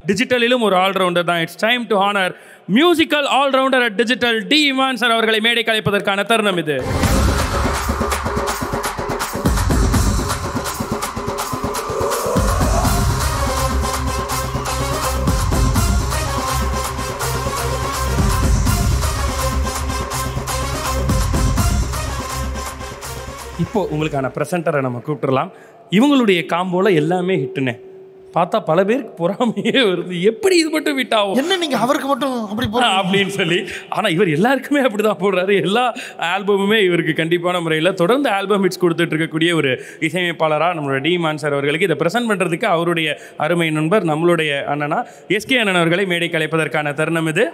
டிஜிட்டலிலும் ஒரு ஆல்ரவுண்டர் தான் it's time to honour musical all rounder at digital D Imman sir அவர்களை மேடை கலைப்பதற்கான தருணம் இது இப்போ உங்களுக்கான ப்ரெசென்டரை நம்ம கூப்பிட்டுறலாம் இவங்களுடைய காம்போல எல்லாமே ஹிட்டுனே பார்த்தா பல பேருக்கு பொறாமையே வருது எப்படி இது மட்டும் ஹிட் ஆகும் என்ன நீங்க அவருக்கு மட்டும் அப்படி போற அப்படின்னு சொல்லி ஆனால் இவர் எல்லாருக்குமே அப்படிதான் போடுறாரு எல்லா ஆல்பமுமே இவருக்கு கண்டிப்பான முறையில் தொடர்ந்து ஆல்பம் ஹிட்ஸ் கொடுத்துட்டு இருக்கக்கூடிய ஒரு இசையமைப்பாளராக நம்மளோட டி மான் சார் அவர்களுக்கு இதை ப்ரெசென்ட் பண்ணுறதுக்கு அவருடைய அருமை நண்பர் நம்மளுடைய அண்ணனா எஸ்கே அண்ணன் அவர்களை மேடை கலைப்பதற்கான தருணம் இது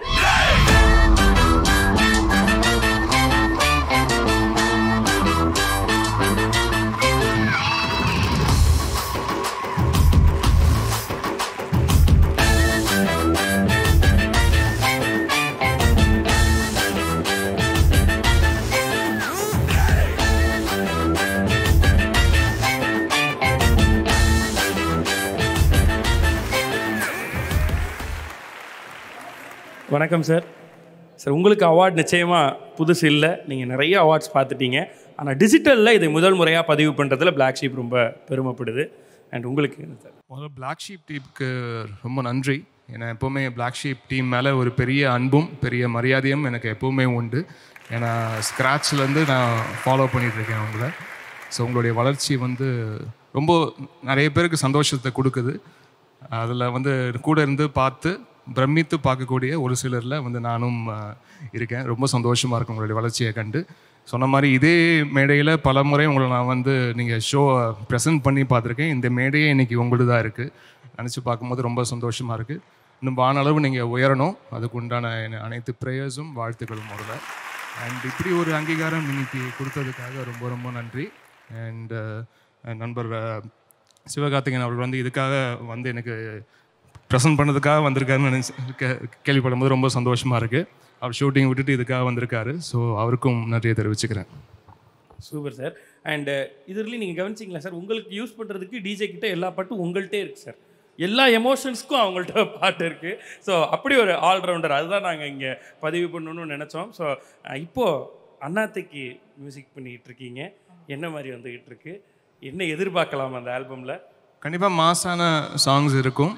வணக்கம் சார் சார் உங்களுக்கு அவார்ட் நிச்சயமாக புதுசு இல்லை நீங்கள் நிறைய அவார்ட்ஸ் பார்த்துட்டீங்க ஆனால் டிஜிட்டலில் இதை முதல் முறையாக பதிவு பண்ணுறதுல Black Sheep ரொம்ப பெருமைப்படுது அண்ட் உங்களுக்கு என்ன சார் முதல்ல பிளாக் ஷீப் டீமுக்கு ரொம்ப நன்றி ஏன்னா எப்போவுமே பிளாக் ஷீப் டீம் மேலே ஒரு பெரிய அன்பும் பெரிய மரியாதையும் எனக்கு எப்போவுமே உண்டு ஏன்னா ஸ்க்ராட்ச்லேருந்து நான் ஃபாலோ பண்ணிகிட்ருக்கேன் அவங்கள ஸோ உங்களுடைய வளர்ச்சி வந்து ரொம்ப நிறைய பேருக்கு சந்தோஷத்தை கொடுக்குது அதில் வந்து கூட இருந்து பார்த்து பிரமித்து பார்க்கக்கூடிய ஒரு சிலரில் வந்து நானும் அஹ், இருக்கேன் ரொம்ப சந்தோஷமாக இருக்கும் உங்களுடைய வளர்ச்சியை கண்டு சொன்ன மாதிரி இதே மேடையில் பல முறை உங்களை நான் வந்து நீங்கள் ஷோ ப்ரெசென்ட் பண்ணி பார்த்துருக்கேன் இந்த மேடையே இன்னைக்கு உங்களுது தான் இருக்குது நினச்சி பார்க்கும்போது ரொம்ப சந்தோஷமாக இருக்குது இன்னும் வானளவு நீங்கள் உயரணும் அதுக்கு உண்டான என் அனைத்து ப்ரேயர்ஸும் வாழ்த்துக்களும் முதல்ல அண்ட் இப்படி ஒரு அங்கீகாரம் இன்னைக்கு கொடுத்ததுக்காக ரொம்ப ரொம்ப நன்றி அண்ட் நண்பர் அஹ், சிவகார்த்திகேயன் அவர்கள் வந்து இதுக்காக வந்து எனக்கு ப்ரெசென்ட் பண்ணதுக்காக வந்திருக்காருன்னு நினைச்சு கே- கேள்விப்படும் போது ரொம்ப சந்தோஷமாக இருக்குது அவர் ஷூட்டிங் விட்டுட்டு இதுக்காக வந்திருக்காரு ஸோ அவருக்கும் நன்றியை தெரிவிச்சுக்கிறேன் சூப்பர் சார் அண்ட் இதுலேயும் நீங்கள் கவனிச்சிங்களா சார் உங்களுக்கு யூஸ் பண்ணுறதுக்கு டிஜே கிட்ட எல்லா பாட்டும் உங்கள்கிட்டே இருக்குது சார் எல்லா எமோஷன்ஸ்க்கும் அவங்கள்ட்ட பாட்டு இருக்குது ஸோ அப்படி ஒரு ஆல்ரவுண்டர் அதுதான் நாங்கள் இங்கே பதிவு பண்ணணும்னு நினச்சோம் ஸோ இப்போது அண்ணாத்தைக்கு மியூசிக் பண்ணிகிட்டு இருக்கீங்க என்ன மாதிரி வந்துகிட்டு இருக்கு என்ன எதிர்பார்க்கலாம் அந்த ஆல்பமில் கண்டிப்பாக மாசான சாங்ஸ் இருக்கும்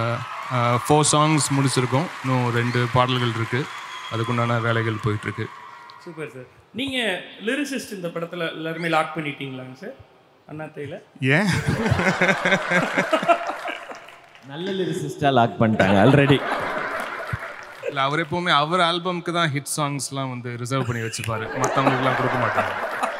ஃபோர் சாங்ஸ் முடிச்சிருக்கோம் இன்னும் ரெண்டு பாடல்கள் இருக்குது அதுக்குண்டான வேலைகள் போயிட்டுருக்கு சூப்பர் சார் நீங்கள் லிரிசிஸ்ட் இந்த படத்தில் எல்லாருமே லாக் பண்ணிட்டீங்களாங்க சார் அண்ணாத்தையில் ஏன் நல்ல லிரிசிஸ்டாக லாக் பண்ணிட்டாங்க ஆல்ரெடி இல்லை அவர் எப்போவுமே அவர் ஆல்பம்க்கு தான் ஹிட் சாங்ஸ்லாம் வந்து ரிசர்வ் பண்ணி வச்சுப்பாரு மற்றவங்களுக்குலாம் கொடுக்க மாட்டாங்க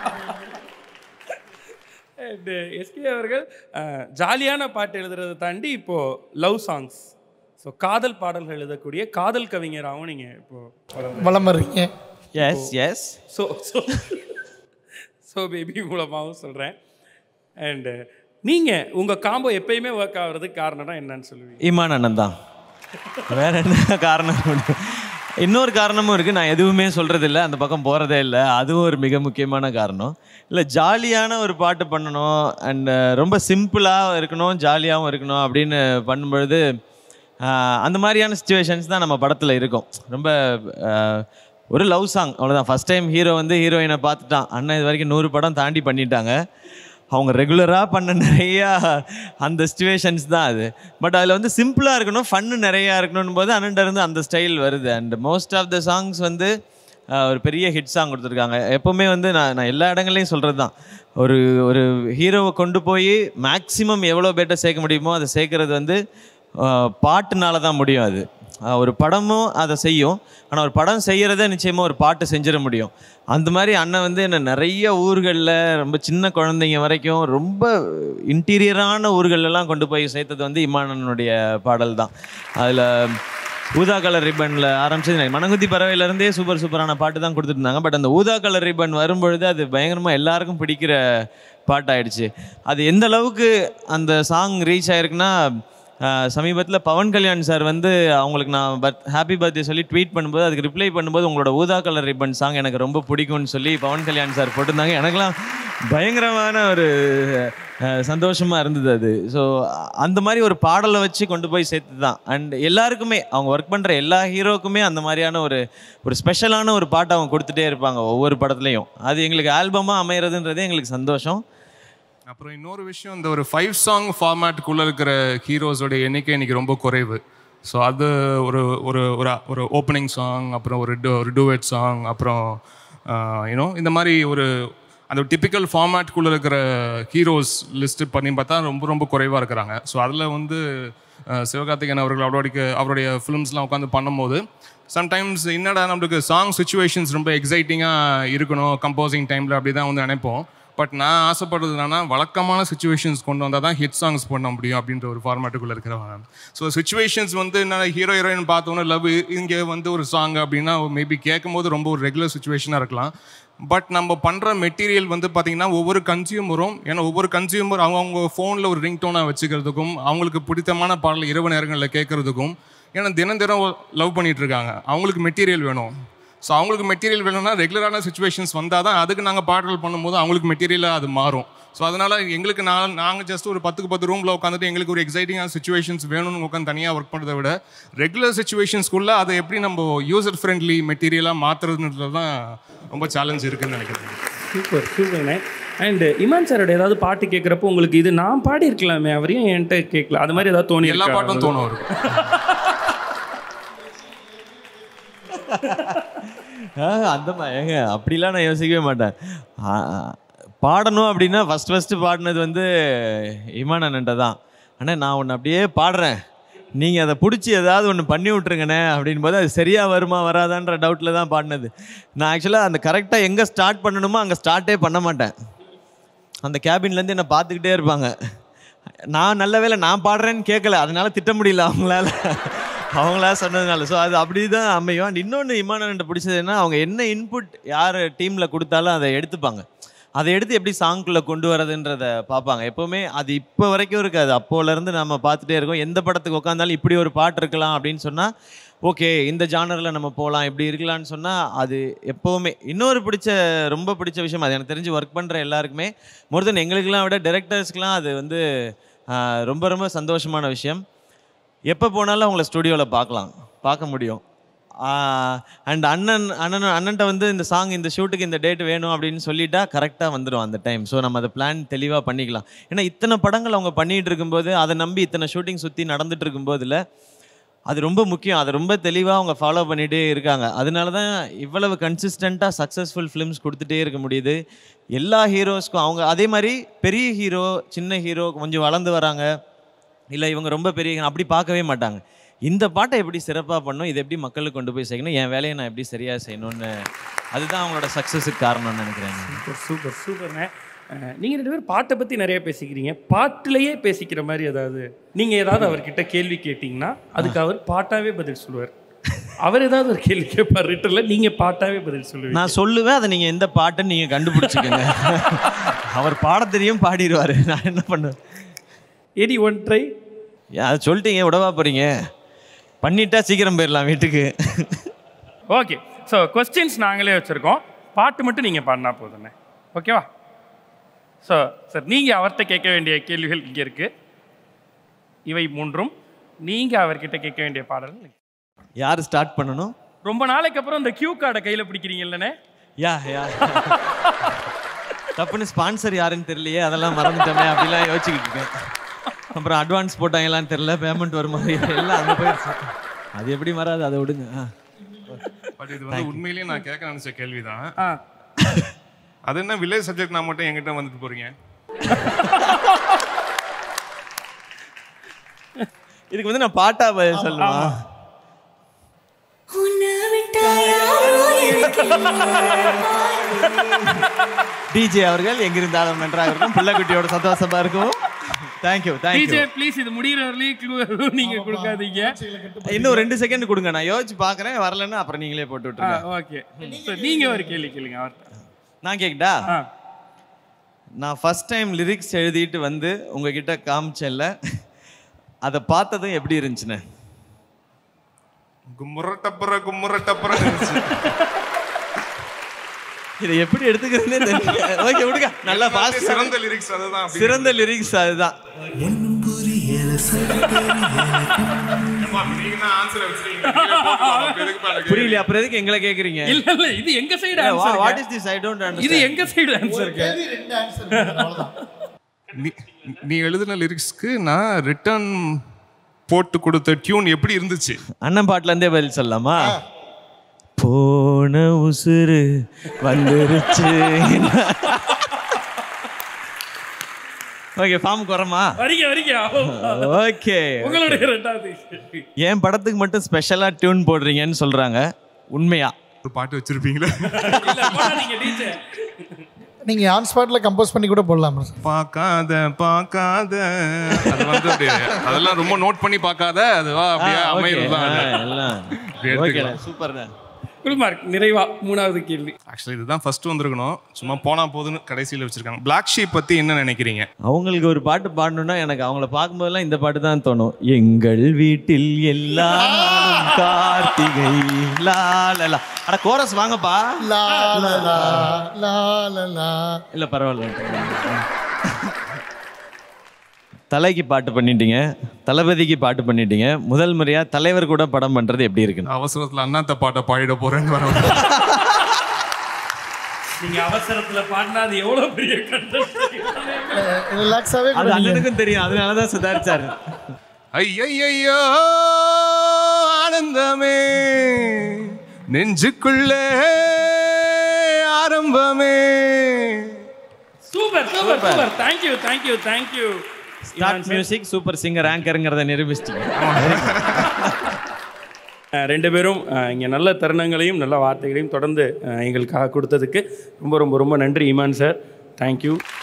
அண்ட் எஸ்கே அவர்கள் அஹ், ஜாலியான பாட்டு எழுதுறதை தாண்டி இப்போது லவ் சாங்ஸ் ஸோ காதல் பாடல்கள் எழுதக்கூடிய காதல் கவிஞராகவும் நீங்கள் இப்போது வளம் வர்றீங்க yes yes so so so baby மூலமாகவும் சொல்கிறேன் அண்டு நீங்கள் உங்கள் காம்போ எப்பயுமே ஒர்க் ஆகுறதுக்கு காரணம்னா என்னன்னு சொல்லுவீங்க ஈமான் அண்ணன் தான் வேற என்ன காரணம் உண்டு? இன்னொரு காரணமும் இருக்குது நான் எதுவுமே சொல்கிறதில்ல அந்த பக்கம் போகிறதே இல்லை அதுவும் ஒரு மிக முக்கியமான காரணம் இல்லை ஜாலியான ஒரு பாட்டு பண்ணணும் அண்ட் ரொம்ப சிம்பிளாக இருக்கணும் ஜாலியாகவும் இருக்கணும் அப்படின்னு பண்ணும்பொழுது ஆஹ், அந்த மாதிரியான சுச்சுவேஷன்ஸ் தான் நம்ம படத்தில் இருக்கும் ரொம்ப ஆஹ், ஒரு லவ் சாங் அவ்வளோதான் ஃபஸ்ட் டைம் ஹீரோ வந்து ஹீரோயினை பார்த்துட்டான் அண்ணன் இது வரைக்கும் நூறு படம் தாண்டி பண்ணிட்டாங்க அவங்க ரெகுலராக பண்ண நிறையா அந்த சுச்சுவேஷன்ஸ் தான் அது பட் அதில் வந்து சிம்பிளாக இருக்கணும் ஃபன்னு நிறையா இருக்கணும் போது அண்ணன்ட்ட இருந்து அந்த ஸ்டைல் வருது and most of the songs வந்து ஆஹ், ஒரு பெரிய ஹிட் சாங் கொடுத்துருக்காங்க எப்போவுமே வந்து நான் நான் எல்லா இடங்கள்லையும் சொல்கிறது தான் ஒரு ஒரு ஹீரோவை கொண்டு போய் மேக்ஸிமம் எவ்வளோ பேட்டை சேர்க்க முடியுமோ அதை சேர்க்கறது வந்து ஆஹ், பாட்டுனால தான் முடியும் அது ஆஹ், ஒரு படமும் அதை செய்யும் ஆனால் ஒரு படம் செய்கிறத நிச்சயமாக ஒரு பாட்டு செஞ்சிட முடியும் அந்த மாதிரி அண்ணன் வந்து என்ன நிறைய ஊர்களில் ரொம்ப சின்ன குழந்தைங்க வரைக்கும் ரொம்ப இன்டீரியரான ஊர்களெல்லாம் கொண்டு போய் சேர்த்தது வந்து இமானனுடைய பாடல் தான் அதில் ஊதா கலர் ரிப்பனில் ஆரம்பிச்சது மனங்குத்தி பறவையிலேருந்தே சூப்பர் சூப்பரான பாட்டு தான் கொடுத்துட்டு இருந்தாங்க பட் அந்த ஊதா கலர் ரிப்பன் வரும்பொழுது அது பயங்கரமாக எல்லாருக்கும் பிடிக்கிற பாட்டாயிடுச்சு அது எந்த அளவுக்கு அந்த சாங் ரீச் ஆயிருக்குன்னா சமீபத்தில் பவன் கல்யாண் சார் வந்து அவங்களுக்கு நான் பர்த் ஹாப்பி பர்த்டே சொல்லி ட்வீட் பண்ணும்போது அதுக்கு ரிப்ளை பண்ணும்போது உங்களோட ஊதா கலர் ரிப்பன் சாங் எனக்கு ரொம்ப பிடிக்கும்னு சொல்லி பவன் கல்யாண் சார் போட்டிருந்தாங்க எனக்கெல்லாம் பயங்கரமான ஒரு அஹ், சந்தோஷமா இருந்தது அது ஸோ அந்த மாதிரி ஒரு பாடலை வச்சு கொண்டு போய் சேர்த்து தான் அண்ட் எல்லாருக்குமே அவங்க ஒர்க் பண்ணுற எல்லா ஹீரோக்குமே அந்த மாதிரியான ஒரு ஒரு ஸ்பெஷலான ஒரு பாட்டை அவங்க கொடுத்துட்டே இருப்பாங்க ஒவ்வொரு படத்துலையும் அது எங்களுக்கு ஆல்பமாக அமையிறதுன்றதே எங்களுக்கு சந்தோஷம் அப்புறம் இன்னொரு விஷயம் இந்த ஒரு ஃபைவ் சாங் ஃபார்மேட்டுக்குள்ளே இருக்கிற ஹீரோஸோட எண்ணிக்கை இன்னைக்கு ரொம்ப குறைவு ஸோ அது ஒரு ஒரு ஒரு ஒரு ஓப்பனிங் சாங் அப்புறம் ஒரு du- ஒரு டூவெட் சாங் அப்புறம் யூனோ இந்த மாதிரி ஒரு அந்த டிப்பிக்கல் ஃபார்மேட்டுக்குள்ளே இருக்கிற ஹீரோஸ் லிஸ்ட் பண்ணி பார்த்தா ரொம்ப ரொம்ப குறைவாக இருக்கிறாங்க ஸோ அதில் வந்து அஹ், சிவகார்த்திகேயன் அவர்கள் அவருடைய அவருடைய ஃபிலிம்ஸ்லாம் உட்காந்து பண்ணும்போது சம்டைம்ஸ் என்னடா நம்மளுக்கு சாங் சுச்சுவேஷன்ஸ் ரொம்ப எக்ஸைட்டிங்காக இருக்கணும் கம்போசிங் டைமில் அப்படி தான் வந்து நினைப்போம் பட் நான் ஆசைப்படுறது என்னன்னா வழக்கமான சுச்சுவேஷன்ஸ் கொண்டு வந்தால் தான் ஹிட் சாங்ஸ் பண்ண முடியும் அப்படின்ற ஒரு ஃபார்மேட்டுக்குள்ளே இருக்கிறவங்க ஸோ சுச்சுவேஷன்ஸ் வந்து என்ன ஹீரோ ஹீரோயின் பார்த்தோன்னே லவ் இங்கே வந்து ஒரு சாங் அப்படின்னா மேபி கேட்கும் போது ரொம்ப ஒரு ரெகுலர் சுச்சுவேஷனாக இருக்கலாம் பட் நம்ம பண்ணுற மெட்டீரியல் வந்து பார்த்திங்கன்னா ஒவ்வொரு கன்சியூமரும் ஏன்னா ஒவ்வொரு கன்சியூமர் அவங்கவுங்க ஃபோனில் ஒரு ரிங் டோனாக வச்சுக்கிறதுக்கும் அவங்களுக்கு பிடித்தமான பாடல் இரவு நேரங்களில் கேட்குறதுக்கும் ஏன்னா தினம் தினம் லவ் பண்ணிட்டு இருக்காங்க அவங்களுக்கு மெட்டீரியல் வேணும் ஸோ அவங்களுக்கு மெட்டீரியல் வேணும்னா ரெகுலரான சுச்சுவேஷன்ஸ் வந்தால் தான் அதுக்கு நாங்கள் பாடல் பண்ணும்போது அவங்களுக்கு மெட்டீரியலாக அது மாறும் ஸோ அதனால் எங்களுக்கு நான் நாங்கள் ஜஸ்ட் ஒரு பத்துக்கு பத்து ரூமில் உட்காந்துட்டு எங்களுக்கு ஒரு எக்ஸைட்டிங்கான சுச்சுவேஷன்ஸ் வேணும்னு உட்காந்து தனியாக ஒர்க் பண்ணுறதை விட ரெகுலர் சுச்சுவேஷன்ஸ்குள்ளே அதை எப்படி நம்ம யூசர் ஃப்ரெண்ட்லி மெட்டீரியலாக மாற்றுறதுன்றது தான் ரொம்ப சேலஞ்ச் இருக்குன்னு நினைக்கிறேன் சூப்பர் சூப்பர்ண்ணே அண்ட் இமான் சாரோட ஏதாவது பாட்டு கேட்குறப்போ உங்களுக்கு இது நான் பாடி இருக்கலாமே அவரையும் என்கிட்ட கேட்கல அது மாதிரி ஏதாவது தோணி எல்லா இருக்கா? பாட்டும் தோணும் இருக்கும் ஆஹ், அந்த மா ஏங்க அப்படிலாம் நான் யோசிக்கவே மாட்டேன் ஆ, பாடணும் அப்படின்னா ஃபஸ்ட் ஃபஸ்ட்டு பாடினது வந்து இமான் அண்ணன்ட்ட தான் அண்ணே நான் ஒன்று அப்படியே பாடுறேன் நீங்கள் அதை பிடிச்சி ஏதாவது ஒன்று பண்ணி விட்ருங்கண்ணே அப்படின் போது அது சரியாக வருமா வராதான்ற டவுட்டில் தான் பாடினது நான் ஆக்சுவலாக அந்த கரெக்டாக எங்கே ஸ்டார்ட் பண்ணணுமோ அங்கே ஸ்டார்ட்டே பண்ண மாட்டேன் அந்த கேபின்லேருந்து என்னை பார்த்துக்கிட்டே இருப்பாங்க நான் நல்ல வேளை நான் பாடுறேன்னு கேட்கல அதனால திட்ட முடியல அவங்களால அவங்களா சொன்னதுனால ஸோ அது அப்படி தான் அமையும் அண்ட் இன்னொன்று இமானன்ட்ட பிடிச்சது என்ன அவங்க என்ன இன்புட் யார் டீமில் கொடுத்தாலும் அதை எடுத்துப்பாங்க அதை எடுத்து எப்படி சாங்குக்குள்ளே கொண்டு வரதுன்றத பார்ப்பாங்க எப்போவுமே அது இப்போ வரைக்கும் இருக்காது அப்போலேருந்து நம்ம பார்த்துட்டே இருக்கோம் எந்த படத்துக்கு உட்காந்தாலும் இப்படி ஒரு பாட்டு இருக்கலாம் அப்படின்னு சொன்னால் ஓகே இந்த ஜானரில் நம்ம போகலாம் இப்படி இருக்கலாம்னு சொன்னால் அது எப்போவுமே இன்னொரு பிடிச்ச ரொம்ப பிடிச்ச விஷயம் அது எனக்கு தெரிஞ்சு ஒர்க் பண்ணுற எல்லாருக்குமே மோர் தென் எங்களுக்கெல்லாம் விட டேரக்டர்ஸ்க்கெலாம் அது வந்து ஆஹ், ரொம்ப ரொம்ப சந்தோஷமான விஷயம் எப்போ போனாலும் அவங்கள ஸ்டுடியோவில் பார்க்கலாம் பார்க்க முடியும் அண்ட் அண்ணன் அண்ணன் அண்ணன்ட்ட வந்து இந்த சாங் இந்த ஷூட்டுக்கு இந்த டேட் வேணும் அப்படின்னு சொல்லிட்டா கரெக்டாக வந்துடும் அந்த டைம் ஸோ நம்ம அதை பிளான் தெளிவாக பண்ணிக்கலாம் ஏன்னா இத்தனை படங்கள் அவங்க பண்ணிகிட்டு இருக்கும்போது அதை நம்பி இத்தனை ஷூட்டிங் சுற்றி நடந்துட்டு இருக்கும்போதில் அது ரொம்ப முக்கியம் அதை ரொம்ப தெளிவாக அவங்க ஃபாலோ பண்ணிகிட்டே இருக்காங்க அதனால தான் இவ்வளவு கன்சிஸ்டண்ட்டாக சக்ஸஸ்ஃபுல் ஃபிலிம்ஸ் கொடுத்துட்டே இருக்க முடியுது எல்லா ஹீரோஸ்க்கும் அவங்க அதே மாதிரி பெரிய ஹீரோ சின்ன ஹீரோ கொஞ்சம் வளர்ந்து வராங்க இல்லை இவங்க ரொம்ப பெரிய hero அப்படி பார்க்கவே மாட்டாங்க இந்த பாட்டை எப்படி சிறப்பாக பண்ணணும் இதை எப்படி மக்களுக்கு கொண்டு போய் சேர்க்கணும் என் வேலையை நான் எப்படி சரியாக செய்யணும்னு அதுதான் அவங்களோட சக்ஸஸுக்கு காரணம்னு நினைக்கிறேன் நான். சூப்பர் சூப்பர் சூப்பர்ண்ணே அஹ், நீங்க ரெண்டு பேரும் பாட்டை பத்தி நிறைய பேசிக்கிறீங்க பாட்டிலேயே பேசிக்கிற மாதிரி ஏதாவது நீங்க ஏதாவது அவர்கிட்ட கேள்வி கேட்டீங்கன்னா அதுக்கு அவர் பாட்டாவே பதில் சொல்லுவார் அவர் ஏதாவது ஒரு கேள்வி கேட்பார் ரிட்டர்ல நீங்க பாட்டாவே பதில் சொல்லுவீங்க நான் சொல்லுவேன் அதை நீங்கள் எந்த பாட்டுன்னு நீங்கள் கண்டுபிடிச்சிக்கங்க அவர் பாட தெரியும் பாடிடுவார் நான் என்ன பண்ணுவேன் எடி ஒன் ட்ரை அதை சொல்லிட்டீங்க விடவா போகிறீங்க பண்ணிட்டா சீக்கிரம் போயிடலாம் வீட்டுக்கு ஓகே ஸோ கொஸ்டின்ஸ் நாங்களே வச்சுருக்கோம் பாட்டு மட்டும் நீங்கள் பாடினா போதுண்ணே ஓகேவா ஸோ சார் நீங்கள் அவர்கிட்ட கேட்க வேண்டிய கேள்விகள் இங்கே இருக்குது இவை மூன்றும் நீங்கள் அவர்கிட்ட கேட்க வேண்டிய பாடல்கள் யார் ஸ்டார்ட் பண்ணணும் ரொம்ப நாளைக்கு அப்புறம் இந்த கியூ கார்டை கையில் பிடிக்கிறீங்கல்லண்ணே யா யா தப்புன்னு ஸ்பான்சர் யாருன்னு தெரியலையே அதெல்லாம் மறந்துட்டோமே அப்படிலாம் யோசிச்சுக்கிட்டு இருக்கேன் அப்புறம் அட்வான்ஸ் போட்டாங்களான்னு தெரியல பேமெண்ட் வருமா எல்லாம் அங்கே போயிடுச்சு அது எப்படி வராது அதை விடுங்க ஆ. பட் இது வந்து உண்மையிலேயே நான் கேட்க நினச்ச கேள்வி தான் ஆ அது என்ன வில்லேஜ் சப்ஜெக்ட் நான் மட்டும் என்கிட்ட வந்துட்டு போறீங்க இதுக்கு வந்து நான் பாட்டா பதில் சொல்லுமா உன்னை விட்டா யாரோ எனக்கு டிஜே அவர்கள் எங்கிருந்தாலும் நன்றாக இருக்கும் பிள்ளைக்குட்டியோட சந்தோஷமா இருக்கும் தேங்க்யூ தேங்க்யூ டிஜே ப்ளீஸ் இது முடிகிற வரலையும் க்ளூ எதுவும் நீங்கள் கொடுக்காதீங்க இன்னும் ரெண்டு செகண்ட் கொடுங்க நான் யோசிச்சு பார்க்கறேன் வரலன்னா அப்புறம் நீங்களே போட்டு ஆ விட்டுருங்க ஓகே ஸோ நீங்கள் ஒரு கேள்வி கேளுங்க அவர்கிட்ட நான் கேக்கட்டா ஆ நான் ஃபர்ஸ்ட் டைம் லிரிக்ஸ் எழுதிட்டு வந்து உங்ககிட்ட காமிச்சேன்ல அதை பார்த்ததும் எப்படி இருந்துச்சுண்ணே கும்முற டப்புற கும்முற டப்புற இருந்துச்சு இதை எப்படி எடுத்துக்கிறதுனே தெரியல ஓகே விடுங்க நல்லா ஃபாஸ்ட் சிறந்த லிரிக்ஸ் அதுதான் அப்படி. சிறந்த லிரிக்ஸ் அதுதான் அப்பா, நீங்க தான் answer அ வச்சிருக்கீங்க. நீங்களே போட்டுக்கலாம். அப்ப எதுக்கு பாருங்க? புரியல அப்புறம் எதுக்கு எங்களை கேக்குறீங்க இல்ல இல்ல இது எங்க side what answer is this I don't இது அண்டர்ஸ்டாண்ட் எங்க சைடு ஆன்சர் கேள்வி ரெண்டு ஆன்சர் அவ்வளவுதான் நீ நீ எழுதின லிரிக்ஸ்க்கு நான் ரிட்டர்ன் போட்டு கொடுத்த டியூன் எப்படி இருந்துச்சு அண்ணன் பாட்டுல இருந்தே பதில் சொல்லலாமா போன உசுறு வந்துருச்சு ஓகே ஃபார்முக்கு வரமா வரீங்க வரீங்க ஓகே உங்களுடைய ரெண்டாவது என் படத்துக்கு மட்டும் ஸ்பெஷலா டியூன் போடுறீங்கன்னு சொல்றாங்க உண்மையா ஒரு பாட்டு வச்சிருப்பீங்களா இல்ல போடாதீங்க டீச்சர் நீங்க ஆன் ஸ்பாட்ல கம்போஸ் பண்ணி கூட போடலாம் சார் பார்க்காத பார்க்காத அது வந்து அப்படியே அதெல்லாம் ரொம்ப நோட் பண்ணி பார்க்காத அதுவா அப்படியே அமையிறது தான் அது. எல்லாம் இப்படி ஓகே எடுத்துக்கலாம். சூப்பர் குல்மார்க் நிறைவா மூணாவது கேள்வி ஆக்சுவலி இதுதான் ஃபர்ஸ்ட் வந்திருக்கணும் சும்மா போனா போதுன்னு கடைசியில் வச்சிருக்காங்க பிளாக் ஷீப் பத்தி என்ன நினைக்கிறீங்க அவங்களுக்கு ஒரு பாட்டு பாடணும்னா எனக்கு அவங்கள பார்க்கும்போதெல்லாம் இந்த பாட்டு தான் தோணும் எங்கள் வீட்டில் எல்லாம் கார்த்திகை லாலலா அட கோரஸ் வாங்கப்பா லா லா லா லா லா லா இல்ல பரவாயில்ல தலைக்கு பாட்டு பண்ணிட்டீங்க தளபதிக்கு பாட்டு பண்ணிட்டீங்க முதல் முறையா தலைவர் கூட படம் பண்றது எப்படி இருக்குன்னு அவசரத்துல அண்ணாத்த பாட்டை பாடிட போறேன்னு வர நீங்க அவசரத்துல பாடினா அது எவ்வளவு பெரிய கண்டென்ட் ரிலாக்ஸாவே அது அண்ணனுக்கும் தெரியும் அதனாலதான் சுதாரிச்சாரு ஐயையோ ஆனந்தமே நெஞ்சுக்குள்ளே ஆரம்பமே super super super thank you thank you thank you start music super singer ஆங்கருங்கிறத நிரூபிச்சிட்டீங்க ரெண்டு பேரும் அஹ், இங்க நல்ல தருணங்களையும் நல்ல வார்த்தைகளையும் தொடர்ந்து அஹ், எங்களுக்காக கொடுத்ததுக்கு ரொம்ப ரொம்ப ரொம்ப நன்றி இமான் சார் தேங்க்யூ